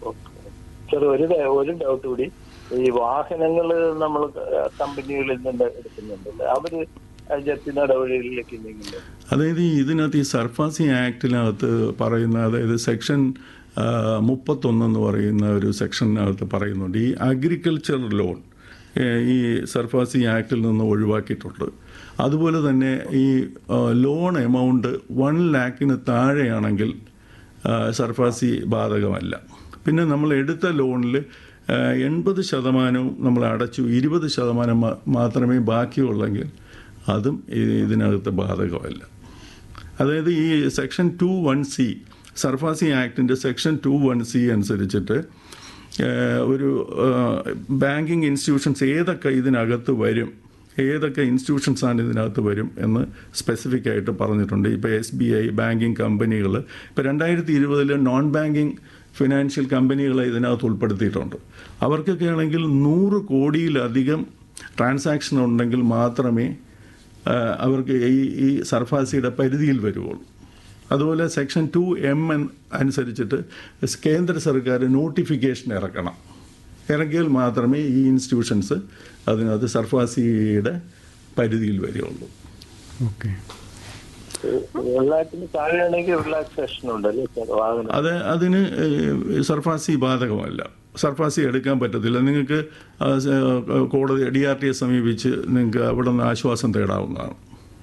Sir ഒരു ഡ- ഒരു doubt കൂടി ഈ വാഹനങ്ങൾ നമ്മൾ കമ്പനികളിൽ നിന്ന് എടുക്കുന്നുണ്ടല്ലോ അവര് ജപ്തി നടപടികളിലേക്ക് എന്തെങ്കിലും അതായത് ഈ ഇതിനകത്ത് ഈ സർഫാസി ആക്ടിനകത്ത് പറയുന്ന അതായത് സെക്ഷൻ ആ, മുപ്പത്തൊന്നെന്ന് പറയുന്ന ഒരു സെക്ഷനകത്ത് പറയുന്നുണ്ട് ഈ അഗ്രികൾച്ചർ ലോൺ ഏ, ഈ സർഫാസി ആക്ടിൽ നിന്ന് ഒഴിവാക്കിയിട്ടുണ്ട് അതുപോലെ തന്നെ ഈ ആ, ലോൺ എമൗണ്ട് വൺ ലാക്കിന് താഴെയാണെങ്കിൽ ആ, സർഫാസി ബാധകമല്ല പിന്നെ നമ്മൾ എടുത്ത ലോണിൽ എൺപത് ശതമാനവും നമ്മൾ അടച്ചു ഇരുപത് ശതമാനം മാ- മാത്രമേ ബാക്കിയുള്ളെങ്കിൽ അതും ഈ- ഇതിനകത്ത് ബാധകമല്ല അതായത് ഈ section two one C SARFAESI ആക്ടിൻ്റെ സെക്ഷൻ ടു വൺ സി അനുസരിച്ചിട്ട് ഏഹ്, ഒരു ബാങ്കിങ് ഇൻസ്റ്റിറ്റ്യൂഷൻസ് ഏതൊക്കെ ഇതിനകത്ത് വരും ഏതൊക്കെ ഇൻസ്റ്റിറ്റ്യൂഷൻസ് ആണ് ഇതിനകത്ത് വരും എന്ന് സ്പെസിഫിക് ആയിട്ട് പറഞ്ഞിട്ടുണ്ട് ഇപ്പോൾ എസ് ബി ഐ ബാങ്കിങ് കമ്പനികൾ ഇപ്പോൾ രണ്ടായിരത്തി ഇരുപതിൽ നോൺ ബാങ്കിങ് ഫിനാൻഷ്യൽ കമ്പനികളെ ഇതിനകത്ത് ഉൾപ്പെടുത്തിയിട്ടുണ്ട് അവർക്കൊക്കെ ആണെങ്കിൽ നൂറ് കോടിയിലധികം ട്രാൻസാക്ഷൻ ഉണ്ടെങ്കിൽ മാത്രമേ ആ, അവർക്ക് ഈ ഈ സർഫാസിയുടെ പരിധിയിൽ വരുവുള്ളൂ അതുപോലെ സെക്ഷൻ ടു എം അനുസരിച്ചിട്ട് കേന്ദ്ര സർക്കാർ നോട്ടിഫിക്കേഷൻ ഇറക്കണം ഇറക്കിയാൽ മാത്രമേ ഈ ഇൻസ്റ്റിറ്റ്യൂഷൻസ് അതിനകത്ത് സർഫാസിയുടെ പരിധിയിൽ വരികയുള്ളൂ ഓക്കെ വെള്ളാക്കിന് താഴെയാണെങ്കിൽ റിലാക്സേഷൻ ഉണ്ടല്ലേ സാർ വാഹനം അത് അതിന് ഏഹ്, സർഫാസി ബാധകമല്ല സർഫാസി എടുക്കാൻ പറ്റത്തില്ല നിങ്ങൾക്ക് ആ, സ- കോടതി ഡി ആർ ടിയെ സമീപിച്ച് നിങ്ങൾക്ക് അവിടെ നിന്ന് ആശ്വാസം തേടാവുന്നതാണ്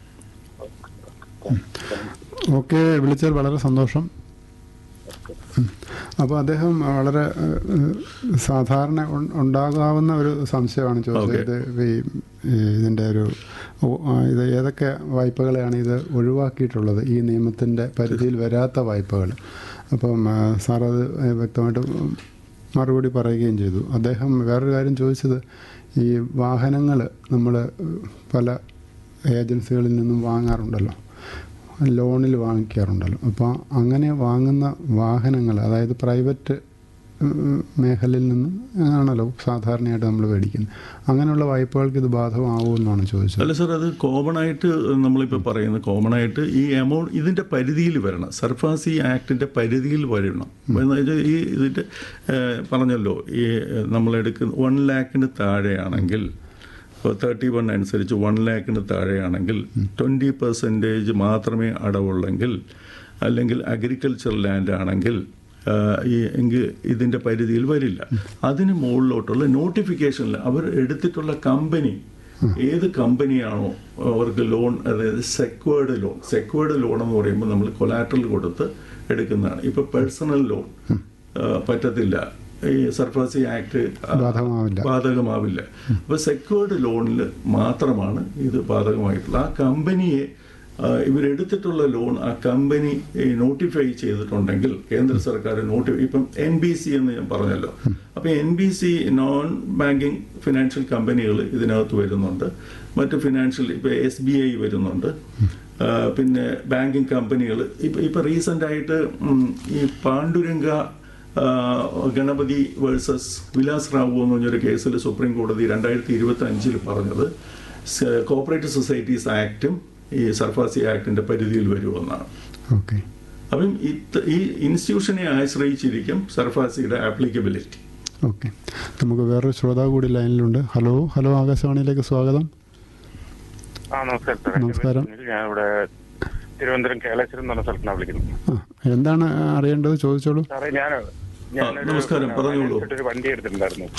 ഓക്കെ വിളിച്ചതിൽ വളരെ സന്തോഷം അപ്പോൾ അദ്ദേഹം വളരെ ഏഹ്, സാധാരണ ഉ- ഉണ്ടാകാവുന്ന ഒരു സംശയമാണ് ചോദിച്ചത് ഇത് ഈ ഈ ഇതിൻ്റെ ഒരു ഓ- ആ, ഇത് ഏതൊക്കെ വായ്പകളെയാണ് ഇത് ഒഴിവാക്കിയിട്ടുള്ളത് ഈ നിയമത്തിൻ്റെ പരിധിയിൽ വരാത്ത വായ്പകൾ അപ്പം ആ, സാർ അത് വ്യക്തമായിട്ട് മറുപടി പറയുകയും ചെയ്തു അദ്ദേഹം വേറൊരു കാര്യം ചോദിച്ചത് ഈ വാഹനങ്ങൾ നമ്മൾ പല ഏജൻസികളിൽ നിന്നും വാങ്ങാറുണ്ടല്ലോ ലോണിൽ വാങ്ങിക്കാറുണ്ടല്ലോ അപ്പോൾ അങ്ങനെ വാങ്ങുന്ന വാഹനങ്ങൾ അതായത് പ്രൈവറ്റ് ഉം, മേഖലയിൽ നിന്ന് ആണല്ലോ സാധാരണയായിട്ട് നമ്മൾ മേടിക്കുന്നത് അങ്ങനെയുള്ള വായ്പകൾക്ക് ഇത് ബാധകമാവുമെന്നാണ് ചോദിച്ചത് അല്ല സാർ അത് കോമൺ ആയിട്ട് നമ്മളിപ്പോൾ പറയുന്നത് കോമൺ ആയിട്ട് ഈ എമൗണ്ട് ഇതിൻ്റെ പരിധിയിൽ വരണം സർഫാസി ആക്ടിൻ്റെ പരിധിയിൽ വരണം എന്ന് വെച്ചാൽ ഈ ഇതിൻ്റെ ഏഹ്, പറഞ്ഞല്ലോ ഈ നമ്മൾ എടുക്കുന്ന വൺ ലാക്കിന് താഴെയാണെങ്കിൽ ഇപ്പോൾ തേർട്ടി വൺ അനുസരിച്ച് വൺ ലാക്കിന് താഴെയാണെങ്കിൽ ട്വൻറ്റി പെർസെൻറ്റേജ് മാത്രമേ അടവുള്ളെങ്കിൽ അല്ലെങ്കിൽ അഗ്രികൾച്ചർ ലാൻഡ് ആണെങ്കിൽ ആ, ഈ എങ്കിൽ ഇതിൻ്റെ പരിധിയിൽ വരില്ല അതിന് മുകളിലോട്ടുള്ള നോട്ടിഫിക്കേഷനിൽ അവർ എടുത്തിട്ടുള്ള കമ്പനി ഏത് കമ്പനിയാണോ അവർക്ക് ലോൺ അതായത് സെക്വേർഡ് ലോൺ സെക്വേർഡ് ലോൺ എന്ന് പറയുമ്പോൾ നമ്മൾ കൊലാറ്ററൽ കൊടുത്ത് എടുക്കുന്നതാണ് ഇപ്പൊ പേഴ്സണൽ ലോൺ പറ്റത്തില്ല ഈ സർഫാസി ആക്ട് ബാധകമാവില്ല. ബാധകമാവില്ല അപ്പൊ സെക്വേർഡ് ലോണിൽ മാത്രമാണ് ഇത് ബാധകമായിട്ടുള്ളത് ആ കമ്പനിയെ ആ, ഇവരെടുത്തിട്ടുള്ള ലോൺ ആ കമ്പനി നോട്ടിഫൈ ചെയ്തിട്ടുണ്ടെങ്കിൽ കേന്ദ്ര സർക്കാർ നോട്ടി ഇപ്പം എൻ ബി സി എന്ന് ഞാൻ പറഞ്ഞല്ലോ അപ്പൊ N B C non banking financial കമ്പനികൾ ഇതിനകത്ത് വരുന്നുണ്ട് മറ്റ് ഫിനാൻഷ്യൽ ഇപ്പൊ എസ് ബി ഐ വരുന്നുണ്ട് ആ, പിന്നെ ബാങ്കിങ് കമ്പനികൾ ഇപ്പൊ ഇപ്പൊ റീസെന്റ് ആയിട്ട് ഉം, ഈ പാണ്ഡുരംഗ ആ, ഗണപതി വേഴ്സസ് വിലാസ് റാവു എന്ന് പറഞ്ഞൊരു കേസിൽ സുപ്രീം കോടതി രണ്ടായിരത്തി ഇരുപത്തി അഞ്ചിൽ പറഞ്ഞത് സ- കോപ്പറേറ്റീവ് സൊസൈറ്റീസ് ആക്ടും ഈ സർഫാസി ആക്ടിന്റെ പരിധിയിൽ വരുമെന്നാണ് ഓക്കെ അപ്പം ഇത് ഈ ഇൻസ്റ്റിറ്റ്യൂഷനെ ആശ്രയിച്ചിരിക്കും സർഫാസിയുടെ ആപ്ലിക്കബിലിറ്റി ഓക്കെ നമുക്ക് വേറൊരു ശ്രോതാവ് കൂടി ലൈനിലുണ്ട് ഹലോ ഹലോ ആകാശവാണിയിലേക്ക് സ്വാഗതം ആ നമസ്കാരം സാറേ നമസ്കാരം. ഞാൻ ഇവിടെ തിരുവനന്തപുരം കേളേശ്വരം എന്ന് പറഞ്ഞ സ്ഥലത്താണ് വിളിക്കുന്നത് ആ എന്താണ് അറിയേണ്ടത് ചോദിച്ചോളൂ സാറേ ഞാൻ ഞാനൊരു നമസ്കാരം, പറഞ്ഞോളൂ. finance ഒരു വണ്ടി എടുത്തിട്ടുണ്ടായിരുന്നു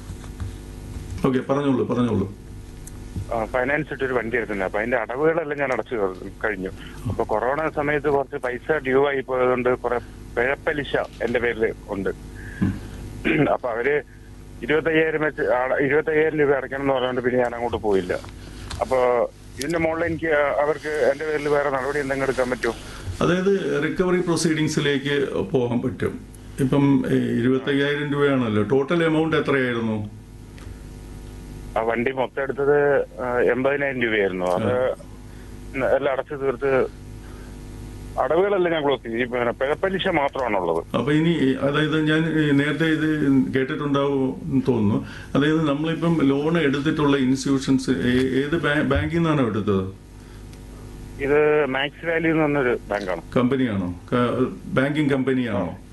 ഓക്കെ പറഞ്ഞോളൂ പറഞ്ഞോളൂ ഫൈനാൻസ് ഇട്ടൊരു വണ്ടി എടുത്തിട്ടുണ്ട് അപ്പൊ അതിന്റെ അടവുകളെല്ലാം ഞാൻ അടച്ചു കഴിഞ്ഞു അപ്പൊ കൊറോണ സമയത്ത് കുറച്ച് പൈസ ഡ്യൂ ആയി പോയതുകൊണ്ട് കുറെ പിഴപ്പലിശ എന്റെ പേരിൽ ഉണ്ട് അപ്പൊ അവര് ഇരുപത്തയ്യായിരം വെച്ച് ആ- ഇരുപത്തയ്യായിരം രൂപ അടയ്ക്കണം എന്ന് പറഞ്ഞുകൊണ്ട് പിന്നെ ഞാൻ അങ്ങോട്ട് പോയില്ല അപ്പൊ ഇതിന്റെ മുകളിൽ എനിക്ക് അവർക്ക് എന്റെ പേരിൽ വേറെ നടപടി എന്തെങ്കിലും എടുക്കാൻ പറ്റുമോ അതായത് റിക്കവറി പ്രൊസീഡിങ്സിലേക്ക് പോകാൻ പറ്റും ഇപ്പം ഏ, ഇരുപത്തയ്യായിരം രൂപയാണല്ലോ ടോട്ടൽ എമൗണ്ട് എത്രയായിരുന്നു ആ വണ്ടി മൊത്തം എടുത്തത് ആ, എൺപതിനായിരം രൂപയായിരുന്നു അത് എല്ലാം അടച്ചു തീർത്ത് അടവുകളെല്ലാം ഞാൻ ക്ലോസ് ചെയ്തു ഈ പിന്നെ പിഴപ്പലിശ മാത്രമാണുള്ളത് അപ്പൊ ഇനി അതായത് ഞാൻ ഈ നേരത്തെ ഇത് കേട്ടിട്ടുണ്ടാവും എന്ന് തോന്നുന്നു അതായത് നമ്മളിപ്പം ലോൺ എടുത്തിട്ടുള്ള ഇൻസ്റ്റിറ്റ്യൂഷൻസ് ഏത് ബാ- ബാങ്കിൽ നിന്നാണോ എടുത്തത് ഇത് മാക്സ് വാല്യൂ എന്ന് പറഞ്ഞൊരു ബാങ്കാണ് കമ്പനിയാണോ ബാങ്കിങ് കമ്പനിയാണോ